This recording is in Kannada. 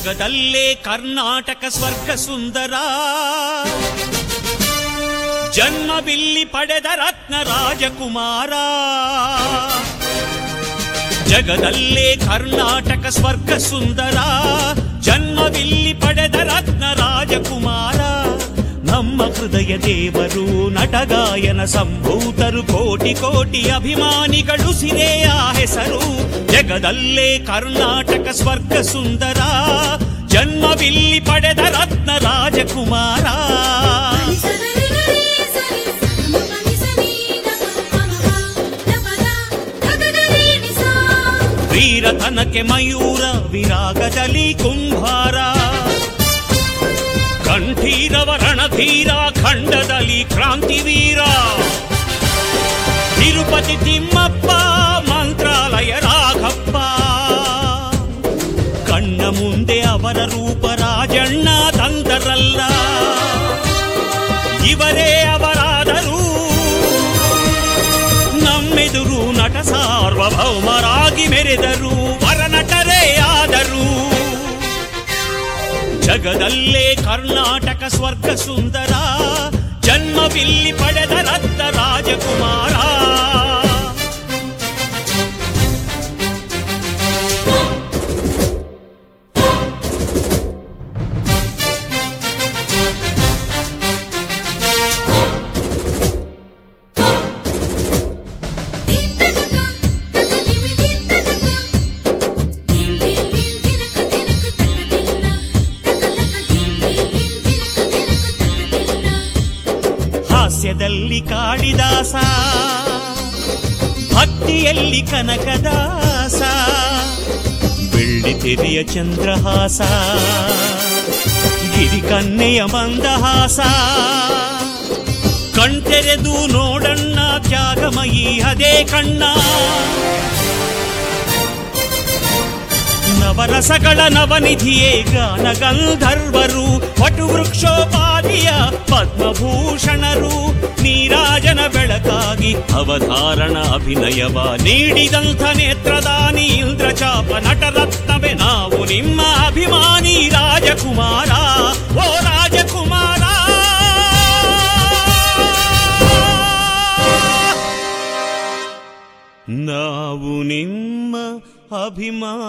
ಜಗದಲ್ಲೇ ಕರ್ನಾಟಕ ಸ್ವರ್ಗ ಸುಂದರ ಜನ್ಮವಿಲ್ಲಿ ಪಡೆದ ರತ್ನ ರಾಜಕುಮಾರ ಜಗದಲ್ಲೇ ಕರ್ನಾಟಕ ಸ್ವರ್ಗ ಸುಂದರ ಜನ್ಮವಿಲ್ಲಿ ಪಡೆದ ರತ್ನ ರಾಜಕುಮಾರ ನಮ್ಮ ಹೃದಯ ದೇವರು ನಟಗಾಯನ ಸಂಭೂತರು ಕೋಟಿ ಕೋಟಿ ಅಭಿಮಾನಿಗಳು ಸಿರೆಯ ಹೆಸರು ಜಗದಲ್ಲೇ ಕರ್ನಾಟಕ ಸ್ವರ್ಗ ಸುಂದರ ಜನ್ಮವಿಲ್ಲಿ ಪಡೆದ ರತ್ನ ರಾಜಕುಮಾರ ವೀರತನಕ್ಕೆ ಮಯೂರ ವಿರಾಗದಲ್ಲಿ ಕುಂಭಾರ ಕಂಠೀರವ ರಣಧೀರ ಖಂಡದಲ್ಲಿ ಕ್ರಾಂತಿವೀರ ತಿರುಪತಿ ತಿಮ್ಮಪ್ಪ ಮಂತ್ರಾಲಯ ರಾಘಪ್ಪ ಕಣ್ಣ ಮುಂದೆ ಅವರ ರೂಪ ರಾಜಣ್ಣ ತಂದರಲ್ಲ ಇವರೇ ಅವರಾದರೂ ನಮ್ಮೆದುರು ನಟ ಸಾರ್ವಭೌಮರಾಗಿ ಮೆರೆದರು ವರನಟರೇ ಆದರು ಜಗದಲ್ಲೇ ಕರ್ನಾಟಕ ಸ್ವರ್ಗ ಸುಂದರ ಜನ್ಮವಿಲ್ಲಿ ಪಡೆದ ರತ್ನ ರಾಜಕುಮಾರ ಹಾಸ್ಯದಲ್ಲಿ ಕಾಳಿದಾಸ ಭಕ್ತಿಯಲ್ಲಿ ಕನಕದಾಸ ಬೆಳ್ಳಿ ತೆರೆಯ ಚಂದ್ರಹಾಸ ಗಿರಿಕನ್ನೆಯ ಮಂದಹಾಸ ಕಣ್ತೆರೆದು ನೋಡಣ್ಣ ತ್ಯಾಗಮಯಿ ಅದೇ ಕಣ್ಣ ನವರಸಗಳ ನವನಿಧಿಯೇ ಗಾನ ಗಂಧರ್ವರು ವಟುವೃಕ್ಷೋಪಾದಿಯ ಪದ್ಮಭೂಷಣರು ನೀರಾಜನ ಬೆಳಕಾಗಿ ಅವಧಾರಣ ಅಭಿನಯವ ನೀಡಿದಂಥ ನೇತ್ರದಾನಿ ಇಂದ್ರಚಾಪ ನಟರತ್ನವೇ ನಾವು ನಿಮ್ಮ ಅಭಿಮಾನಿ ರಾಜಕುಮಾರ ಓ ರಾಜಕುಮಾರ ನಾವು ನಿಮ್ಮ ಅಭಿಮಾನಿ